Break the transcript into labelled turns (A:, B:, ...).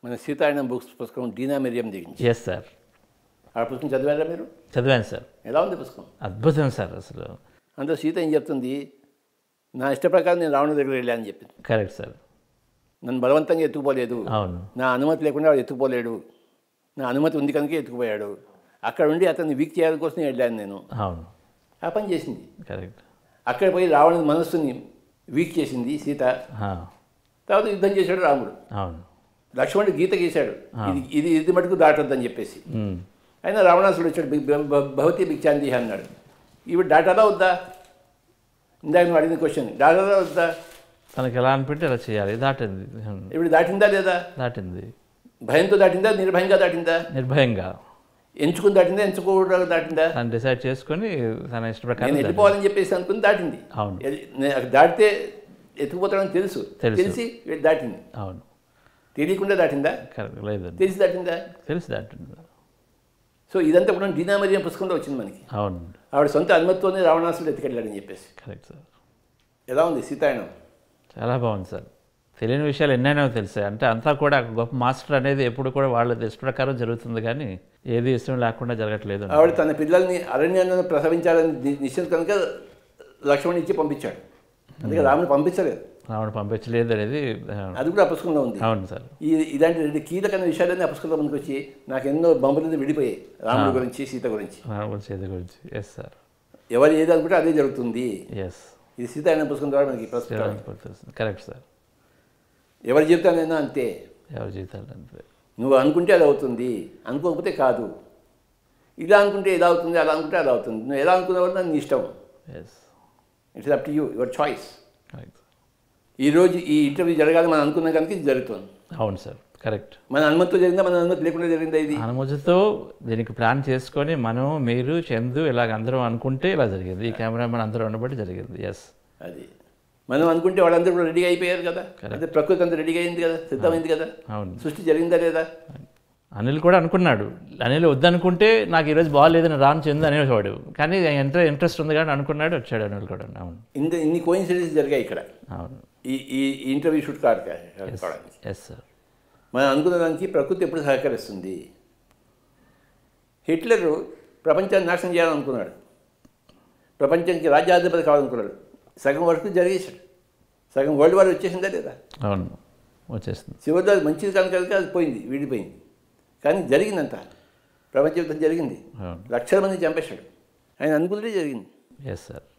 A: మన సీతారాయణ బుక్స్ పుస్తకం డీనా మెరియం దిగించి
B: ఎస్ సార్
A: ఆ పుస్తకం చదివారా మీరు
B: చదివాను సార్
A: ఎలా ఉంది పుస్తకం
B: అద్భుతం సార్ అసలు
A: అందులో సీత ఏం చెప్తుంది నా ఇష్ట ప్రకారం నేను రావణ దగ్గర వెళ్ళానని చెప్పింది
B: కరెక్ట్ సార్
A: నన్ను బలవంతంగా ఎత్తుకుపోలేదు
B: అవును
A: నా అనుమతి లేకుండా వాడు ఎత్తుకుపోలేడు నా అనుమతి ఉంది కనుక ఎత్తుకుపోయాడు అక్కడ ఉండి అతన్ని వీక్ చేయడం కోసం వెళ్ళాను నేను
B: అవును
A: ఆ పని చేసింది
B: కరెక్ట్
A: అక్కడ పోయి రావణుని మనస్సుని వీక్ చేసింది సీత
B: ఆ,
A: తర్వాత యుద్ధం చేశాడు రాముడు
B: అవును
A: లక్ష్మణుడు గీత గీశాడు ఇది ఇది ఇది మటుకు దాటొద్దని చెప్పేసి
B: ఉమ్,
A: అయినా రావణాసుడు వచ్చాడు బి- బ- బ- భవతి బిక్షాంతి అన్నాడు ఇవి దాటాలా వద్దా ఇందాక నువ్వు అడిగిన క్వశ్చన్ దాటాలా వద్దా
B: తనకి ఎలా అనిపింటే అలా చేయాలి దాటింది ఉమ్,
A: ఇప్పుడు దాటిందా లేదా
B: దాటింది
A: భయంతో దాటిందా నిర్భయంగా దాటిందా
B: నిర్భయంగా
A: ఎంచుకుని దాటిందా ఎంచుకోవడానికి దాటిందా
B: తను డిసైడ్ చేసుకొని తన ఇష్ట
A: నేను
B: ప్రకారం దాటి-
A: వెళ్ళిపోవాలని చెప్పేసి అనుకుని దాటింది
B: అవును
A: ఎది- నేను అక్కడ దాటితే ఎత్తుకుపోతాడని తెలుసు
B: తెలుసు.
A: తెలిసి వీడు దాటింది
B: అవును
A: తెలియకుండా దాటిందా
B: కరెక్ట్ లేదండి
A: తెలిసి దాటిందా
B: తెలిసి దాటింది
A: సో ఇదంతా కూడా డీనామరియం పుస్తకంలో వచ్చింది మనకి
B: అవును
A: ఆవిడ సొంత అనుమతితోనే రావణాసుడు ఎత్తుకెళ్ళాడని చెప్పేసి
B: కరెక్ట్ సార్
A: ఎలా ఉంది సీతాయనం
B: చాలా బాగుంది సార్ తెలియని విషయాలు ఎన్నైనా తెలుసాయి అంటే అంతా కూడా గొప్ప మాస్టర్ అనేది ఎప్పుడు కూడా వాళ్ళ ఇష్ట ప్రకారం జరుగుతుంది కానీ ఏది ఇష్టం లేకుండా జరగట్లేదు
A: ఆవిడ తన పిల్లల్ని అరణ్యంలో ప్రసవించాలని ని- నిశ్చయం కనుక లక్ష్మణ్ ఇచ్చి పంపించాడు అందుకే రాముని పంపించలేదు
B: రావణ పంపించలేదు అనేది ఆ,
A: అది కూడా ఆ పుస్తకంలో ఉంది
B: అవును సార్
A: ఈ ఇలాంటి రెండు కీలకమైన విషయాలన్నీ ఆ పుస్తకంలో మనకు వచ్చి నాకు ఎన్నో బొమ్మలు విడిపోయాయి రాముడి గురించి సీత గురించి
B: రావణ చేతి గురించి ఎస్ సార్
A: ఎవరు ఏది అనుకుంటే అదే జరుగుతుంది
B: ఎస్
A: ఇది సీతాయన పుస్తకం ద్వారా మనకి ప్రస్తుతం
B: కరెక్ట్ సార్
A: ఎవరి జీవితాలైనా అంతే
B: ఎవరి జీవితాలు అంతే
A: నువ్వు అనుకుంటే అది అవుతుంది అనుకోకపోతే కాదు ఇలా అనుకుంటే ఇలా అవుతుంది అలా అనుకుంటే అలా అవుతుంది నువ్వు ఎలా అనుకున్నావు నీ ఇష్టం
B: yes
A: it's up to you your choice
B: correct
A: ఈరోజు ఈ ఇంటర్వ్యూ జరగాలి మనం అనుకున్నాం కనుక ఇది జరుగుతుంది
B: అవును సార్ కరెక్ట్
A: మన అనుమతితో జరిగిందా మన అనుమతి లేకుండా జరిగిందా ఇది
B: అనుమతితో దీనికి ప్లాన్ చేసుకొని మనం మీరు చందు ఇలాగ అందరం అనుకుంటే ఇలా జరిగింది ఈ కెమెరామెన్ అందరూ ఉండబట్టి జరిగింది ఎస్
A: అది మనం అనుకుంటే వాళ్ళందరూ కూడా రెడీగా అయిపోయారు కదా అంటే ప్రకృతి అంతా రెడీగా అయింది కదా సిద్ధమైంది కదా
B: అవును
A: సృష్టి జరిగిందా లేదా
B: అనిల్ కూడా అనుకున్నాడు అనిల్ వద్దనుకుంటే నాకు ఈరోజు బాగాలేదని రాను చెంది అనేవాడు కానీ ఎంత ఇంట్రెస్ట్ ఉంది కానీ అనుకున్నాడు వచ్చాడు అనిల్ కూడా అవును
A: ఇంత ఇన్ని కోయిన్సిడెన్స్ జరిగాయి ఇక్కడ
B: అవును
A: ఈ ఈ ఈ ఇంటర్వ్యూ షూట్ కాదు కావడానికి
B: ఎస్ సార్
A: మనం అనుకున్న దానికి ప్రకృతి ఎప్పుడు సహకరిస్తుంది హిట్లర్ ప్రపంచాన్ని నాశనం చేయాలనుకున్నాడు ప్రపంచానికి రాజ్యాధిపతి కావాలనుకున్నాడు సగం వరకు జరిగేశాడు సగం వరల్డ్ వార్ వచ్చేసిందా లేదా
B: అవును వచ్చేస్తుంది
A: చివరిలో అది మంచిది కనుక కనుక అది పోయింది విడిపోయింది కానీ జరిగిందంత ప్రపంచ యుద్ధం జరిగింది
B: అవును
A: లక్షల మంది చంపేశాడు ఆయన అనుకుంటే జరిగింది
B: ఎస్ సార్